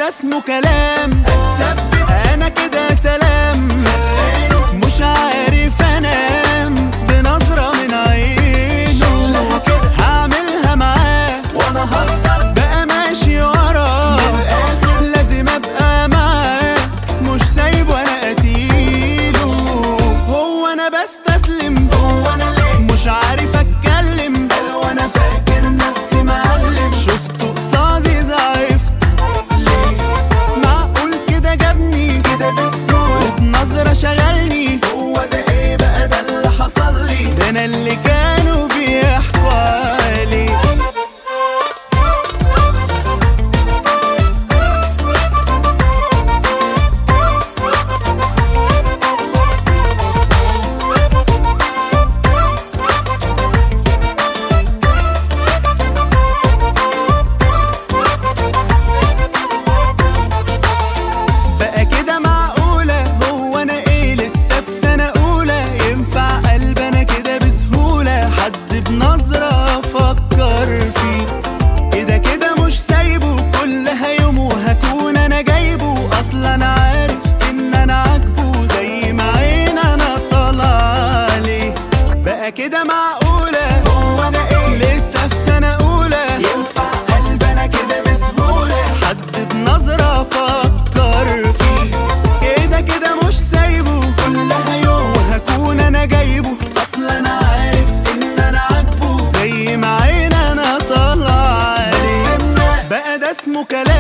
ده اسمه كلام اتثبت انا كده سلام خلاني مش عارف انام بنظرة من عينه شغلها كده هعملها معاه وانا هفضل بقى ماشي وراه من الاخر لازم ابقى معاه مش سايبه انا قتيله هو انا بستسلم هو انا ليه مش عارف اتكلم قال وانا فاكر نفسي معلم شفته قصادي ضعفت ليه معقول كده جابني كده بسهولة وبنظرة شغلني هو ده ايه بقى ده اللي حصل لي ده انا اللي كانوا بيحكوا عليه بقى كده معقولة هو أنا إيه لسه في سنة أولى ينفع قلب أنا كده بسهولة حد بنظرة أفكر فيه كده كده مش سايبه كلها يوم وهكون أنا جايبه أصلا أنا عارف إن أنا عاجبه زي ما عين أنا طالع عليه بقى كده معقولة هو انا ايه لسه في سنة أولى ينفع قلب انا كده بسهولة حد بنظرة فكر فيه كده كده مش سايبه كلها يوم وهكون انا جايبه اصلا انا عارف ان انا عاجبه زي ما عين انا طالع عليه بس بقى ده اسمه كلام